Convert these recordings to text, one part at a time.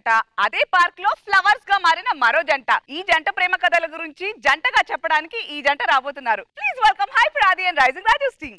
జంట అదే పార్క్ లో ఫ్లవర్స్ గా మారిన మరో జంట ఈ జంట ప్రేమ కథల గురించి జంటగా చెప్పడానికి ఈ జంట రాబోతున్నారు please welcome high ప్రాది and rising Raju team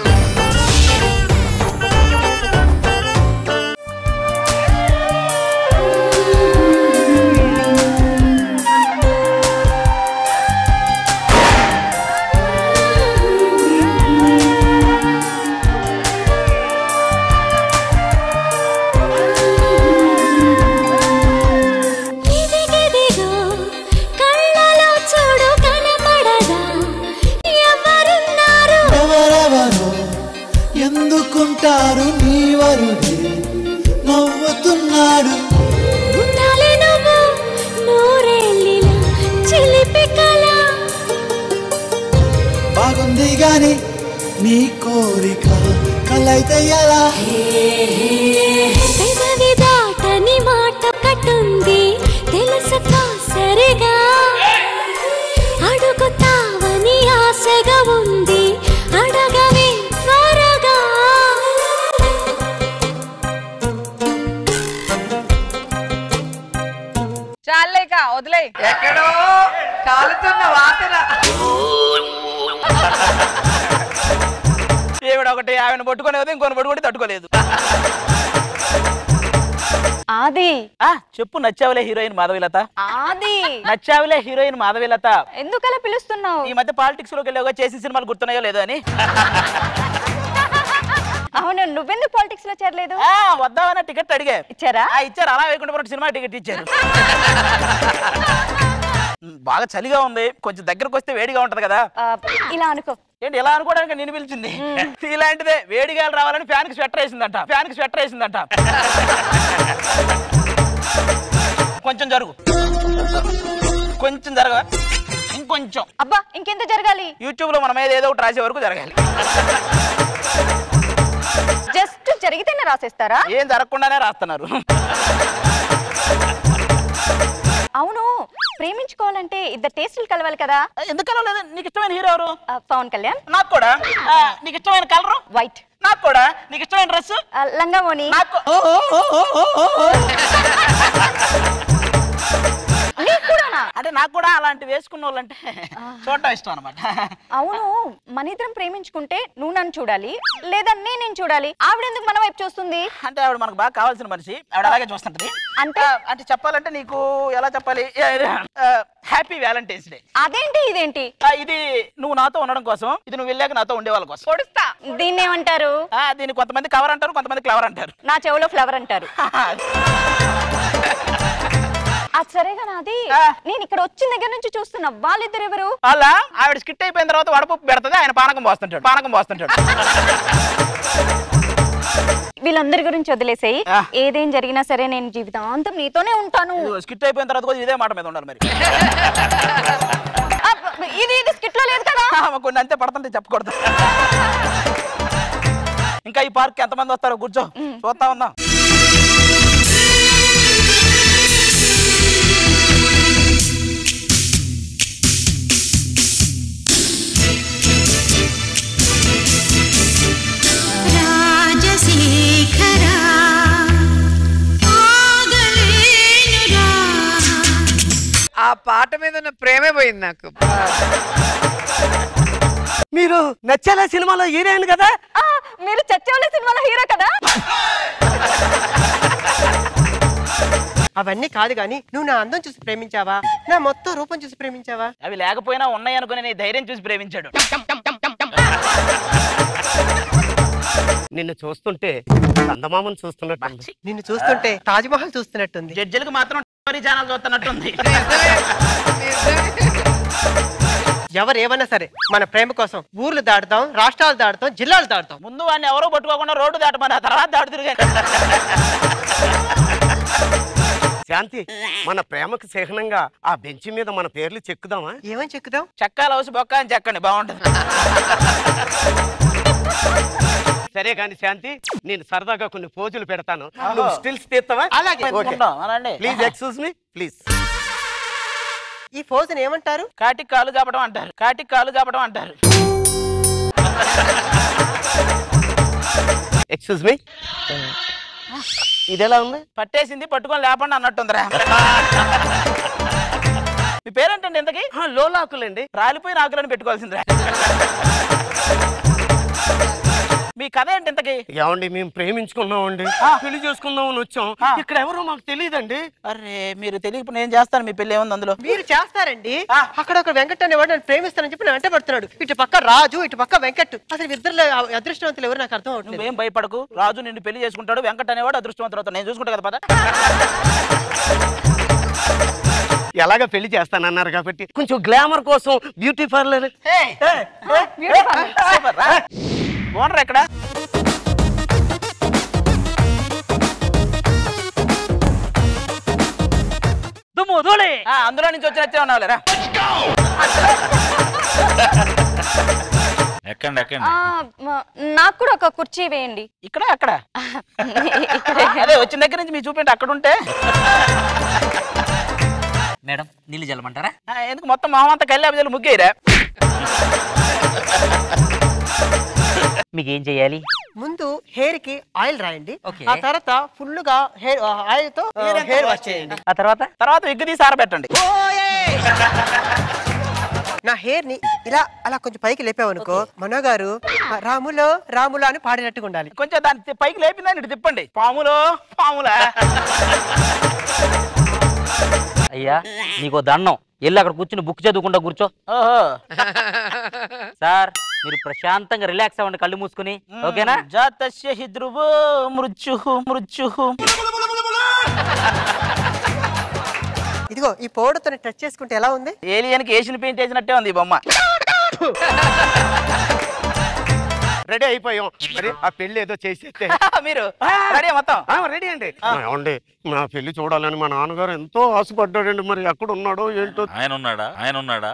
ఇదిగిదిగో కళ్ళలో చూడు కనపడదా ఎవరున్నారు ఎవరెవరో ఎందుకుంటారు నీవరుడే నవ్వుతున్నాడు ఉండాలి నువ్వు నూరేళ్ళిలా చిలిపి కళ బాగుంది గాని నీ కోరిక కలైతే ఎలా పెదవి దాటని మాట కట్టుంది తెలుసుకో సరిగా అడుగుతావని ఆశగా ఉంది అడగవే త్వరగా చాలేక వదిలే ఎక్కడో కాలుతున్న వాసన ఈవిడ ఒకటి ఆవిడ పట్టుకునేది ఇంకొని పట్టుకుంటే తట్టుకోలేదు ఆది ఆ చెప్పు నచ్చావులే హీరోయిన్ మాధవిలత ఆది నచ్చావులే హీరోయిన్ మాధవిలత ఎందుకలా పిలుస్తున్నావు ఈ మధ్య పాలిటిక్స్ లోకి వెళ్ళావుగా చేసిన సినిమాలు గుర్తున్నాయో లేదో అని అవును నువ్వెందుకు పాలిటిక్స్ లో చేరలేదు ఆ, వద్దామన్న టికెట్ అడిగా ఇచ్చారా ఆ, ఇచ్చారు అలా వేయకుండా సినిమా టికెట్ ఇచ్చారు ఉమ్, బాగా చలిగా ఉంది కొంచెం దగ్గరకు వస్తే వేడిగా ఉంటది కదా ఆ, ఇలా అనుకో ఏంటి ఇలా అనుకోవడానికి నేను పిలిచింది ఇలాంటిదే వేడిగా రావాలని ఫ్యాన్ కి స్వెటర్ వేసిందంట ఫ్యాన్ కి స్వెటర్ వేసిందంట కొంచెం జరుగు కొంచెం జరగ ఇంకొంచెం అబ్బా ఇంకెంత జరగాలి యూట్యూబ్ లో మన మీద ఏదో ఒకటి రాసే వరకు జరగాలి జస్ట్ జరిగితేనే రాసేస్తారా ఏం జరగకుండానే రాస్తున్నారు అవును ప్రేమించుకోవాలంటే ఇద్దరు టేస్టులు కలవాలి కదా ఎందుకనో లేదు నీకు ఇష్టమైన హీరో ఎవరు ఆ, పవన్ కళ్యాణ్ నాకు కూడా ఆ, నీకు ఇష్టమైన కలరు వైట్ నాకు కూడా నీకు ఇష్టమైన డ్రెస్ లంగావోని నాకు నీకు కూడానా అంటే నాకు కూడా అలాంటి వేసుకున్న వాళ్ళంటే చూడటం ఇష్టం అనమాట అవును మన ఇద్దరం ప్రేమించుకుంటే నువ్వు నన్ను చూడాలి లేదా నేను నేను చూడాలి ఆవిడెందుకు మన వైపు చూస్తుంది అంటే ఆవిడ మనకు బాగా కావాల్సిన మనిషి ఆవిడ అలాగే చూస్తుంటది అంటే? ఆ, అంటే చెప్పాలంటే నీకు ఎలా చెప్పాలి హ్యాపీ వ్యాలంటైన్స్ డే అదేంటి ఇదేంటి ఇది నువ్వు నాతో ఉండడం కోసం ఇది నువ్వు వెళ్ళాక నాతో ఉండే వాళ్ళ కోసం పొడుస్తా దీన్ని ఏమంటారు ఆ, దీన్ని కొంతమంది కవర్ అంటారు కొంతమంది క్లవర్ అంటారు నా చెవులో ఫ్లవర్ అంటారు అది సరేగా నాది ఆ. నేను ఇక్కడ వచ్చిన దగ్గర నుంచి చూస్తున్నా వాళ్ళిద్దరు ఎవరు అలా ఆవిడ స్కిట్ అయిపోయిన తర్వాత వడపప్పు పెడుతుంది ఆయన పానకం పోస్తుంటాడు పానకం పోస్తుంటాడు వీళ్ళందరి గురించి వదిలేసేయి ఆ. ఏదేం జరిగినా సరే నేను జీవితాంతం నీతోనే ఉంటాను స్కిట్ అయిపోయిన తర్వాత కూడా ఇదే మాట మీద ఉండాలి మరి అబ్బ, ఇది ఇది స్కిట్ లో లేదు కదా ఆమె కొన్ని అంతే పడుతుంటే చెప్పకూడదు ఇంకా ఈ పార్క్ ఎంతమంది వస్తారో కూర్చో చూస్తా ఉందాం రాజశేఖరా ఆగలేనురా ఆ పాట మీద ఉన్న ప్రేమే పోయింది నాకు మీరు నచ్చేలా సినిమాలో హీరోయిన్ కదా ఆ, మీరు చచ్చేవాళ్ళ సినిమాలో హీరో కదా అవన్నీ కాదు గాని నువ్వు నా అందం చూసి ప్రేమించావా నా మొత్తం రూపం చూసి ప్రేమించావా అవి లేకపోయినా ఉన్నాయి అనుకుని నీ ధైర్యం చూసి ప్రేమించాడు నిన్ను చూస్తుంటే చందమామను చూస్తున్నట్టు నిన్ను చూస్తుంటే తాజ్మహల్ చూస్తున్నట్టుంది జడ్జిలకు మాత్రం ఛానల్ చూస్తున్నట్టుంది ఎవరు ఏమన్నా సరే మన ప్రేమ కోసం ఊర్లు దాటుతాం రాష్ట్రాలు దాటుతాం జిల్లాలు దాటుతాం ముందు వాడిని ఎవరో పట్టుకోకుండా రోడ్డు దాటమని ఆ తర్వాత దాటు తిరిగాను శాంతి మన ప్రేమకు చిహ్నంగా ఆ బెంచ్ మీద మన పేర్లు చెక్కుదామా ఏమని చెక్కుదాం చెక్కాల హౌస్ బొక్క అని చెక్కండి బాగుంటుంది సరే కానీ శాంతి నేను సరదాగా కొన్ని పోజులు పెడతాను నువ్వు స్టిల్స్ తీస్తావా అలాగే ఉంటాం, అలాండి ప్లీజ్ ఎక్స్క్యూజ్ మీ ప్లీజ్ ఈ ఫోజుని ఏమంటారు కాటికి కాలు కాపడం అంటారు కాటికి కాలు కాపడం అంటారు ఎక్స్క్యూజ్ మీ ఇది ఎలా ఉంది పట్టేసింది పట్టుకొని లేపండి అన్నట్టుందిరా మీ పేరేంటండి ఇంతకి ఆ, లోలాకులండి రాలిపోయిన ఆకులను పెట్టుకోవాల్సిందిరా మీ కథ ఏంటి ఇంతకి ఏమండి మేము ప్రేమించుకున్నామండి పెళ్లి చేసుకుందామని వచ్చాం ఇక్కడ ఎవరో మాకు తెలియదండి అరే మీరు తెలియకపోతే నేను చేస్తాను మీ పెళ్లి ఏముంది అందులో మీరు చేస్తారండి అక్కడ ఒక వెంకట్ అనేవాడు నన్ను ప్రేమిస్తానని చెప్పి నేను వెంట పడుతున్నాడు ఇటు పక్క రాజు ఇటు పక్క వెంకట్ అసలు ఇద్దరు అదృష్టవంతులు ఎవరు నాకు అర్థం అవట్లేదు నువ్వేం భయపడకు రాజు నిన్ను పెళ్లి చేసుకుంటాడు వెంకట్ అనేవాడు అదృష్టవంతుడు అవుతాడు నేను చూసుకుంటా కదా పద ఎలాగ పెళ్లి చేస్తానన్నారు కాబట్టి కొంచెం గ్లామర్ కోసం బ్యూటీ పార్లర్ సూపర్ రా ఓనర్ ఎక్కడ దుమ్ము ధూళి ఆ, అందులో నుంచి వచ్చి నచ్చే ఉన్నావు లేరా ఎక్కండి ఎక్కండి ఆ, మ- నాకు కూడా ఒక కుర్చీ వేయండి ఇక్కడ అక్కడ ఇక్కడే. అదే వచ్చిన దగ్గర నుంచి మీ చూపిండి అక్కడ ఉంటే మేడం నీళ్ళు జల్లమంటారా ఆ, ఎందుకు మొత్తం మొహం అంతా కళ్ళి అభిజలు ముగ్గేరా మీకు ఏం చేయాలి ముందు హెయిర్ కి ఆయిల్ రాయండి Okay. ఆ తర్వాత ఫుల్ గా హెయిర్ ఆయిల్ తో హెయిర్ వాష్ చేయండి ఆ తర్వాత తర్వాత విగ్గు తీసి ఆరబెట్టండి నా హెయిర్ ని ఇలా అలా కొంచెం పైకి లేపావనుకో మనో గారు ఆ, రాములో రాములో అని పాడినట్టుగా ఉండాలి కొంచెం దాన్ని పైకి లేపిందని ఇటు తిప్పండి పాములో పాములా అయ్యా నీకు దండం వెళ్ళి అక్కడ కూర్చుని బుక్ చదువుకుంటా కూర్చో ఓహో సార్ మీరు ప్రశాంతంగా రిలాక్స్ అవ్వండి కళ్ళు మూసుకుని ఓకేనా జాతస్య హి ధ్రువో మృత్యు మృత్యు ఇదిగో ఈ పౌడర్తో టచ్ చేసుకుంటే ఎలా ఉంది ఏలియన్కి ఏషియన్ పెయింట్ వేసినట్టే ఉంది ఈ బొమ్మ రెడీ అయిపోయాం మరి ఆ పెళ్లి ఏదో చేసేస్తే మీరు రెడీ మొత్తం రెడీ అండి ఏమండి మా పెళ్లి చూడాలని మా నాన్నగారు ఎంతో ఆశపడ్డాడండి మరి ఎక్కడ ఉన్నాడో ఏంటో ఆయన ఉన్నాడా ఆయన ఉన్నాడా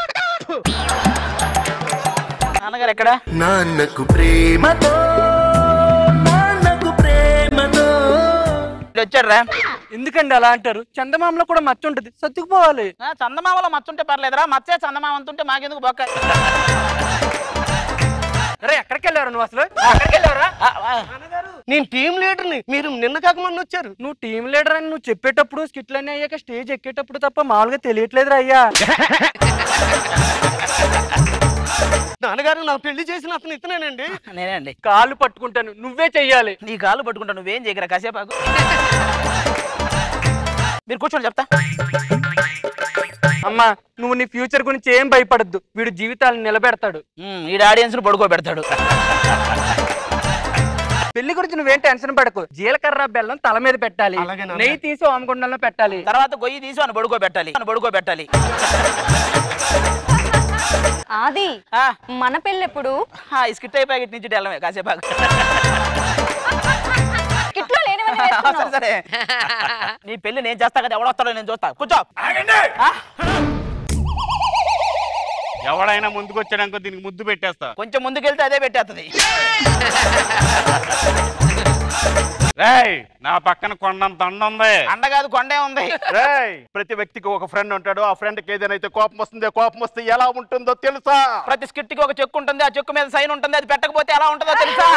నాన్నగారు ఎక్కడ నాన్నకు ప్రేమతో నాన్నకు ప్రేమతో వచ్చాడు రా ఎందుకండి అలా అంటారు చందమామలో కూడా మచ్చ ఉంటుంది సర్దుకుపోవాలి ఆ, చందమామలో మచ్చుంటే పర్లేదురా మచ్చే చందమామ అంతుంటే మాకెందుకు బొక్క రే ఎక్కడికి వెళ్ళారు నువ్వు అసలు అక్కడికి వెళ్ళావురా? ఆ, ఆ. నేను టీం లీడర్ని మీరు నిన్న కాక మొన్న వచ్చారు నువ్వు టీం లీడర్ అని నువ్వు చెప్పేటప్పుడు స్కిట్లన్నీ అయ్యాక స్టేజ్ ఎక్కేటప్పుడు తప్ప మామూలుగా తెలియట్లేదురా అయ్యా నాన్నగారు నా పెళ్లి చేసిన అతను ఇతనేనండి నేనే అండి కాళ్ళు పట్టుకుంటాను నువ్వే చెయ్యాలి నీ కాళ్ళు పట్టుకుంటా నువ్వేం చేయగరా కాసేపాకు మీరు కూర్చోండి చెప్తా అమ్మా నువ్వు నీ ఫ్యూచర్ గురించి ఏం భయపడద్దు వీడు జీవితాలను నిలబెడతాడు ఉమ్, ఈడ ఆడియన్స్ ను పడుకోబెడతాడు పెళ్లి గురించి నువ్వేం టెన్షన్ పడకు జీలకర్ర బెల్లం తల మీద పెట్టాలి అలాగే నాన్న. నెయ్యి తీసి ఓమగుండంలో పెట్టాలి తర్వాత గొయ్యి తీసి అని పడుకోబెట్టాలి అని పడుకోబెట్టాలి ఆది ఆ, మన పెళ్ళెప్పుడు ఆ, ఈ స్కిట్ అయిపోయి ఇటు నుంచి వెళ్ళమే కాసేపాకు కిట్లో లేనివన్నీ సరే వేస్తున్నావు. సరే నీ పెళ్లి నేను చేస్తా కదా ఎవడొస్తాడో నేను చూస్తా కూర్చో ఆ, ఎవడైనా ముందుకు వచ్చాడనుకో దీనికి ముద్దు పెట్టేస్తా కొంచెం ముందుకెళ్తే అదే పెట్టేస్తుంది రేయ్ నా పక్కన కొండంత అండ ఉంది అండ కాదు కొండే ఉంది రేయ్ ప్రతి వ్యక్తికి ఒక ఫ్రెండ్ ఉంటాడు ఆ ఫ్రెండ్ కి ఏదైనా అయితే కోపం వస్తుంది కోపం వస్తే ఎలా ఉంటుందో తెలుసా ప్రతి స్కిట్ కి ఒక చెక్కు ఉంటుంది ఆ చెక్కు మీద సైన్ ఉంటుంది అది పెట్టకపోతే ఎలా ఉంటుందో తెలుసా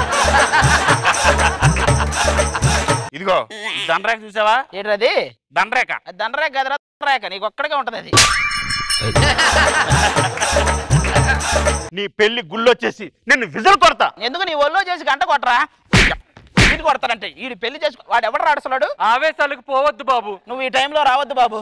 ఇదిగో ఈ దండరేఖ చూసావా ఏంటది దండరేఖ అది దండరేఖ కదరా దండరేఖ నీకు ఒక్కడికే ఉంటది అది నీ పెళ్లి గుళ్ళొచ్చేసి నిన్ను విజల్ కొడతా ఎందుకు నీ ఒళ్ళో చేసి గంట కొట్టరా వీడి కొడతారంటే వీడి పెళ్లి చేసి వాడు ఎవడు రాడుస్తున్నాడు ఆవేశాలకు పోవద్దు బాబు నువ్వు ఈ టైంలో రావద్దు బాబు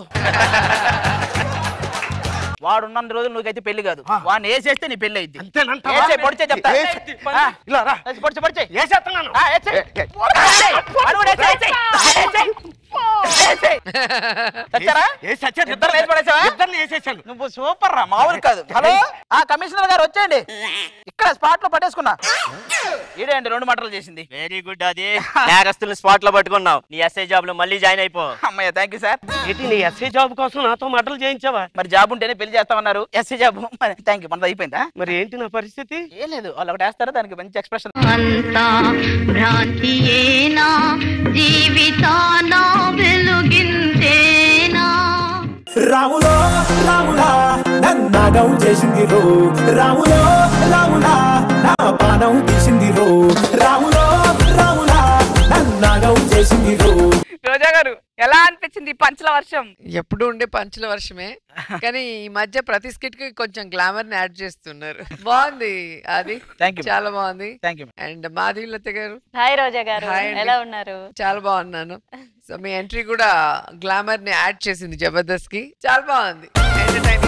వాడు ఉన్న రోజులు నువ్వైతే పెళ్లి కాదు వాడిని వేసేస్తే నీ పెళ్లి అయింది అంతేనంటావా? పొడిచే చెప్తా ఏసేయ్. ఆ, ఇలా రా ఏసేయ్, పొడిచే పొడిచే వేసేస్తున్నాను ఆ, ఏసేయ్. ఏసేయ్. వాడు కూడా ఏసేయ్, ఏసేయ్. ఏసేయ్. ఏసేయ్. చచ్చారా ఏ సచ్చారు ఇద్దరు వేసి పడేసావా? ఇద్దరిని వేసేసాను నువ్వు సూపర్ రా మామూలు కాదు హలో ఆ కమిషనర్ గారు వచ్చేయండి ఇక్కడ స్పాట్ లో పట్టేసుకున్నా ఈడేండి రెండు మటలు చేసింది వెరీ గుడ్ అది నేరస్తులు స్పాట్ లో పట్టుకున్నావు నీ ఎస్ఐ జాబ్ లో మళ్ళీ జాయిన్ అయిపో అమ్మయ్య థ్యాంక్ యూ సార్ ఏంటి నీ ఎస్ఐ జాబ్ కోసం నాతో మాటలు చేయించావా మరి జాబ్ ఉంటేనే పెళ్లి చేస్తామన్నారు ఎస్సీ జాబ్ మరి థ్యాంక్ యూ మనది అయిపోయిందా మరి ఏంటి నా పరిస్థితి ఏం లేదు వాళ్ళు ఒకటి వేస్తారా దానికి మంచి ఎక్స్ప్రెషన్ అంతా భ్రాంతియేనా జీవితాన వెలుగిందేనా రాములో రాములా నన్నాగం చేసింది రో రాములో రాములా నా పానం తీసింది రో రాములో రాములా నన్న నాగం చేసింది రో రోజా గారు ఎలా అనిపించింది ఈ పంచల వర్షం ఎప్పుడు ఉండే పంచుల వర్షమే కానీ ఈ మధ్య ప్రతి స్కిట్ కి కొంచెం గ్లామర్ ని యాడ్ చేస్తున్నారు బాగుంది అది థ్యాంక్ యూ చాలా బాగుంది థ్యాంక్ యూ అండ్ మాధవీలత గారు హాయ్ రోజా గారు హాయ్ అండి. ఎలా ఉన్నారు చాలా బాగున్నాను సో మీ ఎంట్రీ కూడా గ్లామర్ ని యాడ్ చేసింది జబర్దస్త్ కి చాలా బాగుంది ఎంటర్టైనింగ్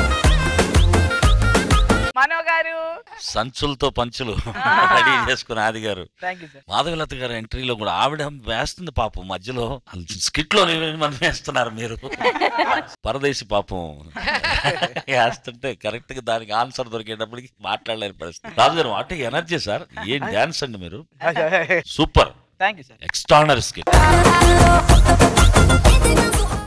మనో గారు సంచులతో పంచులు రెడీ చేసుకుని ఆది గారు థ్యాంక్ యూ సార్ మాధవలత గారి ఎంట్రీలో కూడా ఆవిడ వేస్తుంది పాపం మధ్యలో స్కిట్ లో మనం వేస్తున్నారు మీరు పరదేశి పాపం వేస్తుంటే కరెక్ట్ గా దానికి ఆన్సర్ దొరికేటప్పటికి మాట్లాడలేని పరిస్థితి రాజు గారు అంటే ఎనర్జీ సార్ ఏం డాన్స్ అండి మీరు super thank you sir extraordinary skit